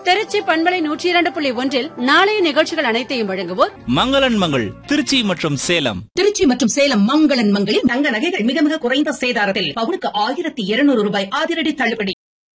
திருச்சி பண்பலை நூற்றி இரண்டு புள்ளி ஒன்றில் நாளைய நிகழ்ச்சிகள் அனைத்தையும் வழங்குவோர் மங்களன் மங்கள் திருச்சி மற்றும் சேலம் திருச்சி மற்றும் சேலம் மங்களன் மங்களில் தங்க நகைகள் மிக மிக குறைந்த சேதாரத்தில் பவுனுக்கு ஆயிரத்தி இருநூறு ரூபாய் அதிரடி தள்ளுபடி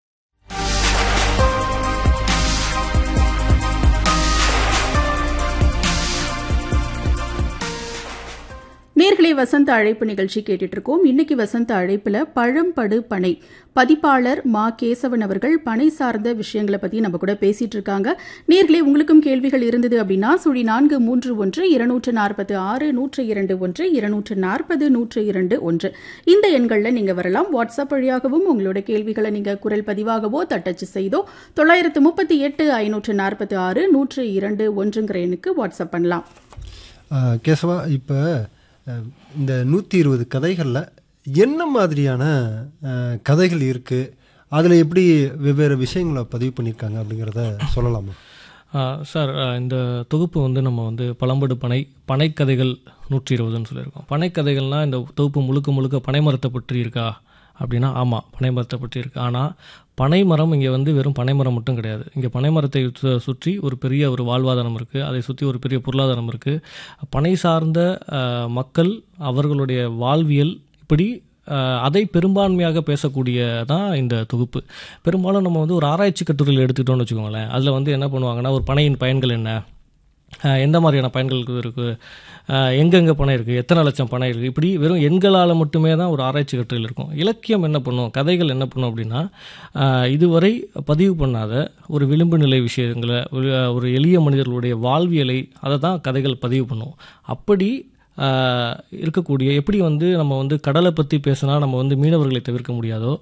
நேர்களை வசந்த அழைப்பு நிகழ்ச்சி கேட்டுட்டு இருக்கோம் இன்னைக்கு வசந்த அழைப்புல பழம்படு பனை பதிப்பாளர் மா கேசவன் அவர்கள் பனை சார்ந்த விஷயங்களை பத்தி நம்ம கூட பேசிட்டு இருக்காங்க நேர்களே உங்களுக்கும் கேள்விகள் இருந்தது அப்படின்னா சுழி நான்கு மூன்று ஒன்று இருநூற்று நாற்பது ஆறு நூற்று இரண்டு ஒன்று இருநூற்று நாற்பது நூற்று இரண்டு ஒன்று இந்த எண்களில் நீங்க வரலாம் வாட்ஸ்அப் வழியாகவும் உங்களோட கேள்விகளை நீங்க குரல் பதிவாகவோ தட்டச்சு செய்தோ தொள்ளாயிரத்து முப்பத்தி எட்டு ஐநூற்று நாற்பத்தி ஆறு நூற்று இரண்டு ஒன்றுங்கிற எண்ணுக்கு வாட்ஸ்அப் பண்ணலாம் ஆஹ் கேசவா இப்போ இந்த நூற்றி இருபது கதைகளில் என்ன மாதிரியான ஆஹ், கதைகள் இருக்குது அதில் எப்படி வெவ்வேறு விஷயங்களை பதிவு பண்ணியிருக்காங்க அப்படிங்கிறத சொல்லலாமா ஆ, சார் ஆ, இந்த தொகுப்பு வந்து நம்ம வந்து பழம்படு பனை பனைக்கதைகள் நூற்றி இருபதுன்னு சொல்லியிருக்கோம் பனைக்கதைகள்னால் இந்த தொகுப்பு முழுக்க முழுக்க பனைமரத்தை பற்றி இருக்கா அப்படின்னா ஆமாம் பனைமரத்தை பற்றி இருக்கு ஆனால் பனைமரம் இங்கே வந்து வெறும் பனைமரம் மட்டும் கிடையாது இங்கே பனைமரத்தை சு- சுற்றி ஒரு பெரிய ஒரு வாழ்வாதாரம் இருக்குது அதை சுற்றி ஒரு பெரிய பொருளாதாரம் இருக்குது பனை சார்ந்த ஆ, மக்கள் அவர்களுடைய வாழ்வியல் இப்படி அஹ், அதை பெரும்பான்மையாக பேசக்கூடிய தான் இந்த தொகுப்பு பெரும்பாலும் நம்ம வந்து ஒரு ஆராய்ச்சி கட்டுரையில் எடுத்துக்கிட்டோம்னு வச்சுக்கோங்களேன் அதில் வந்து என்ன பண்ணுவாங்கன்னா ஒரு பனையின் பயன்கள் என்ன அஹ், எந்த மாதிரியான பயன்கள் இருக்குது எங்கெங்கே பணம் இருக்குது எத்தனை லட்சம் பணம் இருக்குது இப்படி வெறும் எண்களால் மட்டுமே தான் ஒரு ஆராய்ச்சி கட்டுரையில் இருக்கும் இலக்கியம் என்ன பண்ணும் கதைகள் என்ன பண்ணும் அப்படின்னா அஹ், இதுவரை பதிவு பண்ணாத ஒரு விளிம்பு நிலை விஷயங்களை ஒரு- ஒரு எளிய மனிதர்களுடைய வாழ்வியலை அதை தான் கதைகள் பதிவு பண்ணும் அப்படி ஆஹ் இருக்கக்கூடிய எப்படி வந்து நம்ம வந்து கடலை பற்றி பேசினா நம்ம வந்து மீனவர்களை தவிர்க்க முடியாதோ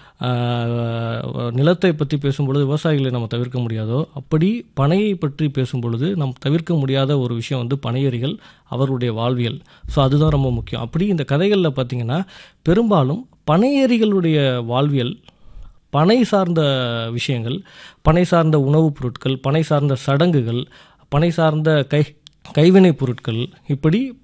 ஆஹ் நிலத்தை பற்றி பேசும்பொழுது விவசாயிகளை நம்ம தவிர்க்க முடியாதோ அப்படி பனையை பற்றி பேசும்பொழுது நம் தவிர்க்க முடியாத ஒரு விஷயம் வந்து பனையறிகள் அவர்களுடைய வாழ்வியல் ஸோ அதுதான் ரொம்ப முக்கியம் அப்படி இந்த கதைகளில் பார்த்தீங்கன்னா பெரும்பாலும் பனையறிகளுடைய வாழ்வியல் பனை சார்ந்த விஷயங்கள் பனை சார்ந்த உணவுப் பொருட்கள் பனை சார்ந்த சடங்குகள் பனை சார்ந்த கை கைவினைப் பொருட்கள் இப்படி